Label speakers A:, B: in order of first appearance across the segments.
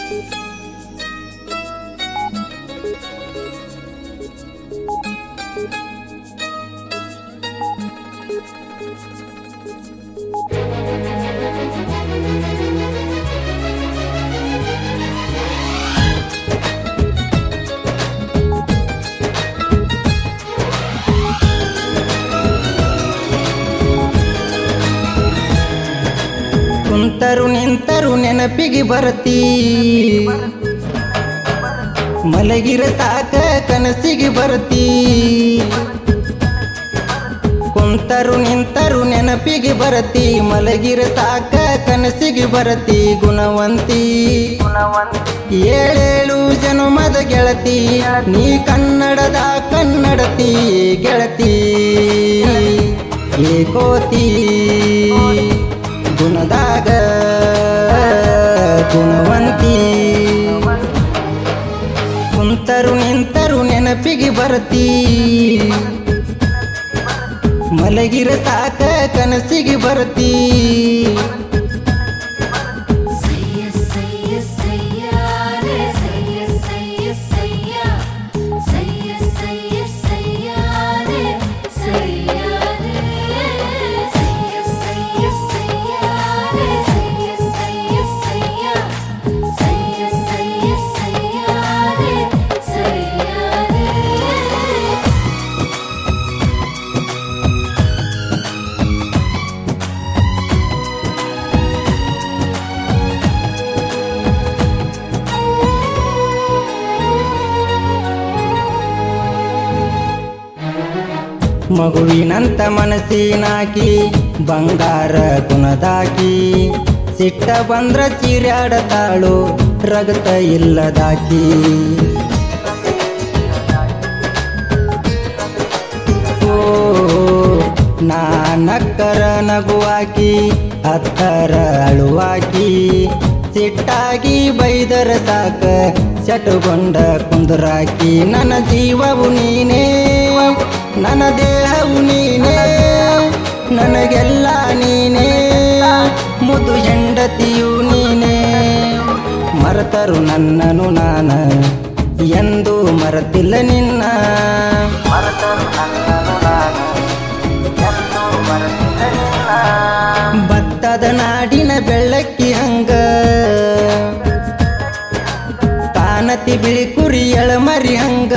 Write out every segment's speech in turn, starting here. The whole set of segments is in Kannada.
A: ಕುಂತರು ನಿಂತರು ನೆನಪಿಗೆ ಬರತಿ ಮಲಗಿರ ಸಾಕ ಕನಸಿಗೆ ಬರತಿ ಕುಂತರು ನಿಂತರು ನೆನಪಿಗೆ ಬರತಿ ಮಲಗಿರ ಸಾಕ ಕನಸಿಗೆ ಬರತಿ ಗುಣವಂತಿ ಏಳೇಳು ಜನುಮದ ಗೆಳತಿ ನೀ ಕನ್ನಡದ ಕನ್ನಡತಿ ಗೆಳತಿ ಏಕೋತಿ ಗುಣದಾಗ ಗುಣವಂತಿ ಕುಂತರು ನಿಂತರು ನೆನಪಿಗೆ ಬರತಿ ಮಲಗಿರ ಸಾಕ ಕನಸಿಗೆ ಬರತಿ
B: ಸಯ್ಯ ಸಯ್ಯ ಸಯ್ಯ ರೇ ಸಯ್ಯ ಸಯ್ಯ ಸಯ್ಯ ಸಯ್ಯ ಸಯ್ಯ ಸಯ್ಯ ರೇ ಸಯ್ಯ ರೇ ಸಯ್ಯ ಸಯ್ಯ ಸಯ್ಯ ರೇ ಸಯ್ಯ ಸಯ್ಯ ಸಯ್ಯ ಸಯ್ಯ ಸಯ್ಯ ಸಯ್ಯ ರೇ ಸಯ್ಯ ರೇ
A: ಮಗುವಿನಂತ ಮನಸ್ಸಿನಾಕಿ ಬಂಗಾರ ಗುಣದಾಕಿ ಸಿಟ್ಟ ಬಂದ್ರ ಚೀರ್ಯಾಡತಾಳು ರಗತ ಇಲ್ಲದಾಕಿ ಓ ನಾನಕ್ಕರ ನಗುವಾಕಿ ಹತ್ತರ ಅಳುವಾಕಿ ಸಿಟ್ಟಾಗಿ ಬೈದರ ಸಾಕ ಚಟುಗೊಂಡ ಕುಂದರಾಕಿ ನನ್ನ ಜೀವವು ನೀನೇ ನನ್ನ ದೇಹವು ನೀನೇ ನನಗೆಲ್ಲ ನೀನೇ ಮುದು ಹೆಂಡತಿಯು ನೀನೇ ಮರೆತರು ನನ್ನನು ನಾನ ಎಂದು ಮರೆತಿಲ್ಲ ನಿನ್ನ ಭತ್ತದ ನಾಡಿನ ಬೆಳ್ಳಕ್ಕಿ ಹಂಗ ತಾನತಿ ಬಿಳಿ ಕುರಿ ಎಳಮರಿ ಹಂಗ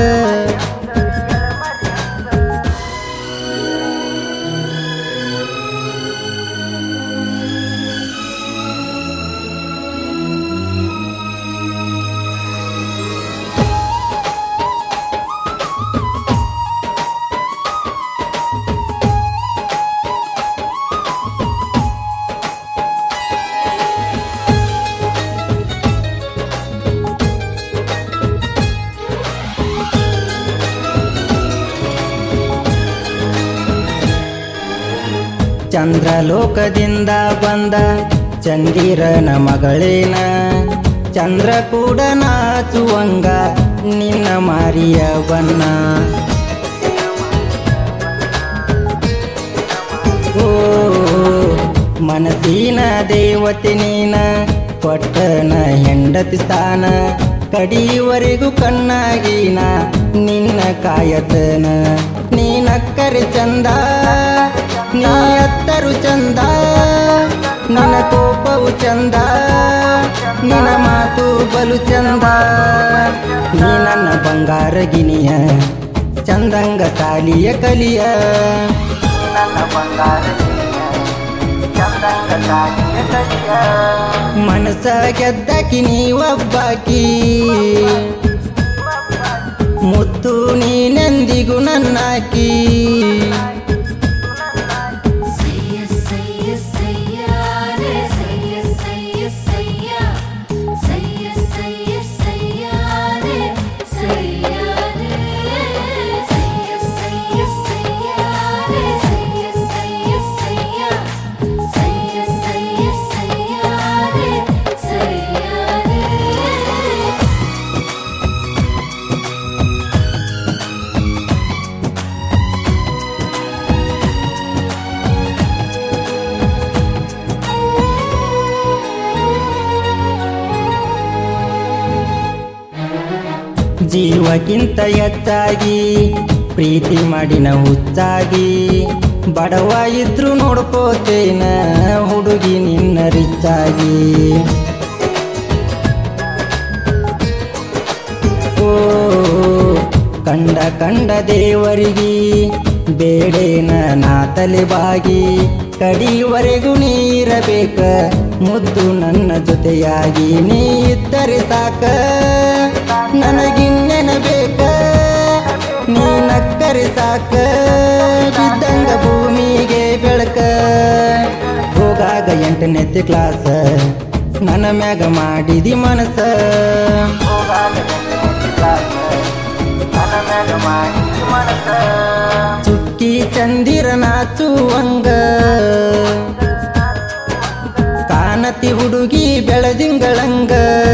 A: ಚಂದ್ರಲೋಕದಿಂದ ಬಂದ ಚಂದಿರನ ಮಗಳೇನ ಚಂದ್ರ ಕೂಡ ನಾಚುವಂಗ ನಿನ್ನ ಮಾರಿಯ ಬನ್ನ ಓ ಮನಸ್ಸಿನ ದೇವತೆ ನೀನ ಕೊಟ್ಟನ ಹೆಂಡತಿ ಸ್ಥಾನ ಕಡಿವರೆಗೂ ಕಣ್ಣಾಗಿನ ನಿನ್ನ ಕಾಯತನ ನೀನಕ್ಕರೆ ಚಂದ ನೀ ಅತ್ತರು ಚಂದ ನಿನ್ನ ಕೋಪವು ಚಂದ ನಿನ್ನ ಮಾತು ಬಲು ಚಂದ ನೀ ನನ್ನ ಬಂಗಾರ ಗಿನಿಯ ಚಂದಂಗ ಸಾಲಿಯ ಕಲಿಯ ನನ್ನ ಬಂಗಾರ ಮನಸ ಗೆದ್ದಕಿ ನೀವಬ್ಬಾಕಿ ಮುತ್ತು ನೀನೆಂದಿಗೂ ನನ್ನಾಕಿ
B: ಸಯ್ಯ ಸಯ್ಯ ಸಯ್ಯ ರೇ ಸಯ್ಯ ಸಯ್ಯ ಸಯ್ಯ ಸಯ್ಯ ಸಯ್ಯ ಸಯ್ಯ ರೇ ಸಯ್ಯ ರೇ ಸಯ್ಯ ಸಯ್ಯ ಸಯ್ಯ ರೇ ಸಯ್ಯ ಸಯ್ಯ ಸಯ್ಯ ಸಯ್ಯ ಸಯ್ಯ ಸಯ್ಯ ರೇ ಸಯ್ಯ ರೇ
A: ಜೀವಕ್ಕಿಂತ ಹೆಚ್ಚಾಗಿ ಪ್ರೀತಿ ಮಾಡಿನ ಹುಚ್ಚಾಗಿ ಬಡವ ಇದ್ರು ನೋಡ್ಕೋತೇನ ಹುಡುಗಿ ನಿನ್ನ ರಿಚ್ಚಾಗಿ ಓ ಕಂಡ ಕಂಡ ದೇವರಿಗೆ ಬೇಡೇನ ನಾ ತಲೆಬಾಗಿ ಕಡಿವರೆಗೂ ನೀರಬೇಕ ಮುದ್ದು ನನ್ನ ಜೊತೆಯಾಗಿ ನೀ ಇದ್ದರೆ ಸಾಕ ನನಗಿನ್ನೆನ ಬೇಕ ನೀ ನಕ್ಕರೆ ಸಾಕ ಬಿದ್ದಂಗ ಭೂಮಿಗೆ ಬೆಳಕ ಹೋಗಾಗ ಎಂಟನೇತಿ ಕ್ಲಾಸ ನನ್ನ ಮ್ಯಾಗ ಮಾಡಿದಿ ಮನಸ ಚುಕ್ಕಿ ಚಂದಿರ ನಾಚುವಂಗ ಕಾನತಿ ಹುಡುಗಿ ಬೆಳದಿಂಗಳಂಗ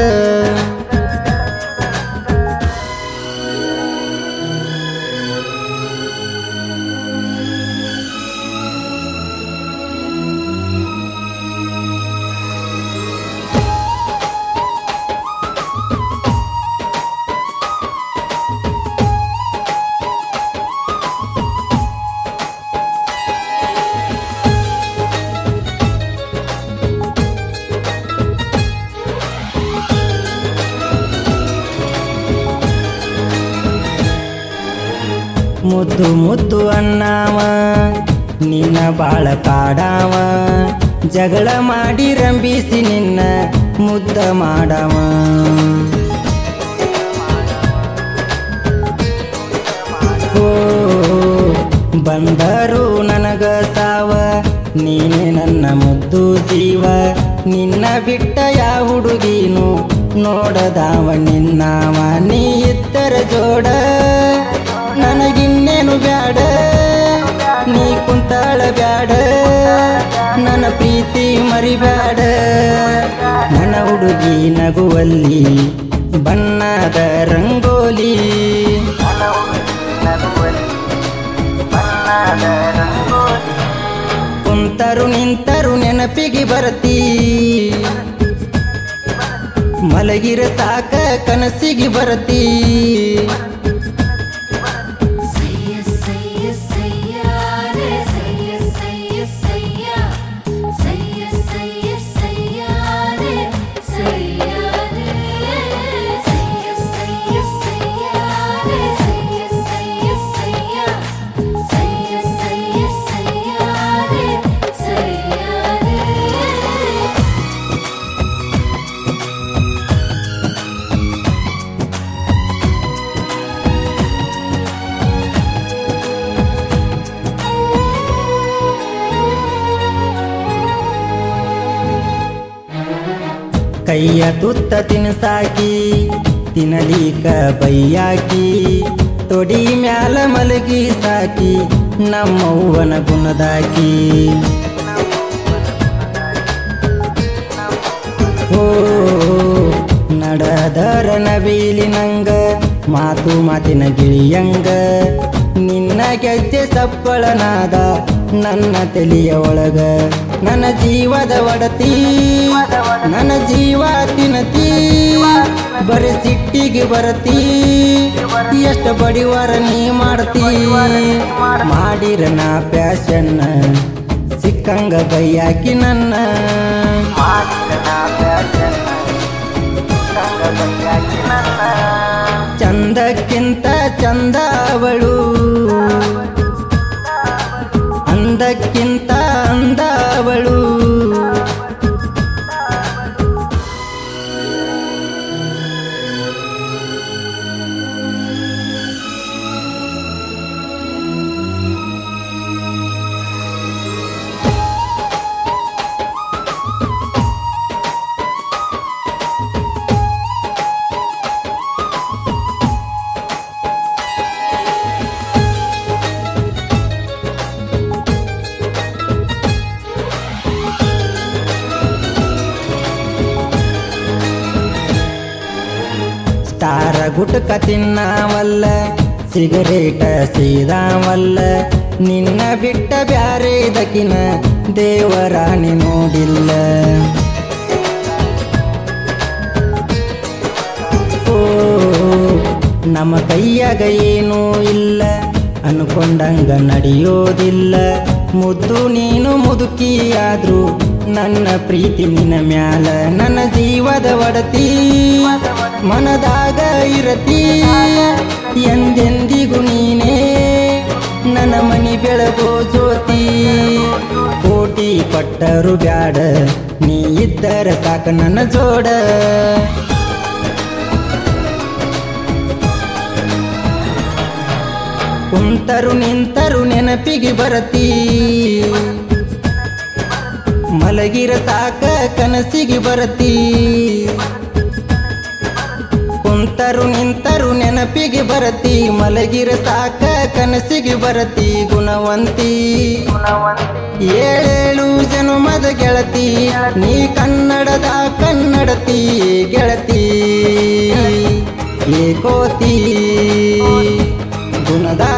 A: ಮುದ್ದು ಮುದ್ದು ಅಣ್ಣಾವ ನಿನ್ನ ಬಾಳ ಕಾಡಾವ ಜಗಳ ಮಾಡಿ ರಂಬಿಸಿ ನಿನ್ನ ಮುದ್ದ ಮಾಡವ ಓ ಬಂದರು ನನಗ ಸಾವ ನೀನೆ ನನ್ನ ಮುದ್ದು ಜೀವ ನಿನ್ನ ಬಿಟ್ಟ ಯಾ ಹುಡುಗೀನು ನೋಡದಾವ ನಿನ್ನಾವ ನೀ ಇತ್ತರ ಜೋಡ ನನಗಿನ್ನೇನು ಬ್ಯಾಡ ನೀ ಕುಂತಾಳ ಬ್ಯಾಡ ನನ್ನ ಪ್ರೀತಿ ಮರಿಬ್ಯಾಡ ನನ್ನ ಹುಡುಗಿ ನಗುವಲ್ಲಿ ಬಣ್ಣದ ರಂಗೋಲಿ ಕುಂತರು ನಿಂತರು ನೆನಪಿಗೆ ಬರತಿ ಮಲಗಿರ ಸಾಕ ಕನಸಿಗೆ ಬರತಿ
B: ಸಯ್ಯ ಸಯ್ಯ ಸಯ್ಯ ರೇ ಸಯ್ಯ ಸಯ್ಯ ಸಯ್ಯ ಸಯ್ಯ ಸಯ್ಯ ಸಯ್ಯ ರೇ ಸಯ್ಯ ರೇ ಸಯ್ಯ ಸಯ್ಯ ಸಯ್ಯ ರೇ ಸಯ್ಯ ಸಯ್ಯ ಸಯ್ಯ ಸಯ್ಯ ಸಯ್ಯ ಸಯ್ಯ ರೇ ಸಯ್ಯ ರೇ
A: ಕೈಯ ತುತ್ತ ತಿನ್ಸಾಕಿ ತಿನ್ನಲಿಕ ಬೈಯಾಕಿ ತೊಡಿ ಮ್ಯಾಲ ಮಲಗಿ ಸಾಕಿ ನಮ್ಮವ್ವನ ಗುಣದಾಕಿ ಓ ನಡದರ ನವಿಲಿನಂಗ ಮಾತು ಮಾತಿನ ಗಿಳಿಯಂಗ ನಿನ್ನ ಗೆಜ್ಜೆ ಸಪ್ಪಳನಾದ ನನ್ನ ತಲೆಯ ಒಳಗ ನನ್ನ ಜೀವದ ಒಡತಿ ನನ್ನ ಜೀವ ತಿನತಿ ಬರೀ ಸಿಟ್ಟಿಗೆ ಬರತಿ ಎಷ್ಟು ಬಡಿವಾರ ನೀ ಮಾಡ್ತಿ ಮಾಡಿರ ನಾ ಪ್ಯಾಶನ್ ಸಿಕ್ಕಂಗ ಬೈಯಾಕಿ ನನ್ನ ಚಂದಕ್ಕಿಂತ ಚಂದ ಅವಳು ಅಂದಕ್ಕಿಂತ ಅಂದ ಅವಳು ಸ್ಟಾರ ಗುಟ್ಕ ತಿನ್ನವಲ್ಲ ಸಿಗರೇಟ ಸೀದಾವಲ್ಲ ನಿನ್ನ ಬಿಟ್ಟ ಬ್ಯಾರೆ ದಕಿನ ದೇವರಾಣಿ ನೋಡಿಲ್ಲ ಓ ನಮ್ಮ ಕೈಯಾಗ ಏನೂ ಇಲ್ಲ ಅನ್ಕೊಂಡಂಗ ನಡೆಯೋದಿಲ್ಲ ಮುದ್ದು ನೀನು ಮುದುಕಿಯಾದ್ರು ನನ್ನ ಪ್ರೀತಿ ನಿನ್ನ ಮ್ಯಾಲ ನನ್ನ ಜೀವದ ಒಡತಿ ಮನದಾಗ ಇರತಿ ಎಂದೆಂದಿಗೂ ನೀನೇ ನನ್ನ ಮನಿ ಬೆಳಗೋ ಜ್ಯೋತಿ ಕೋಟಿ ಪಟ್ಟರು ಬ್ಯಾಡ ನೀ ಇದ್ದರ ಸಾಕ ನನ್ನ ಜೋಡ ಕುಂತರು ನಿಂತರು ನೆನಪಿಗೆ ಬರತಿ ಮಲಗಿರ ಸಾಕ ಕನಸಿಗೆ ಬರತಿ ಕುಂತರು ನಿಂತರು ನೆನಪಿಗೆ ಬರತಿ ಮಲಗಿರ ಸಾಕ ಕನಸಿಗೆ ಬರತಿ ಗುಣವಂತಿ ಏಳೇಳು ಜನುಮದ ಗೆಳತಿ ನೀ ಕನ್ನಡದ ಕನ್ನಡತಿ ಗೆಳತಿ ಏಕೋತಿ ಗುಣದ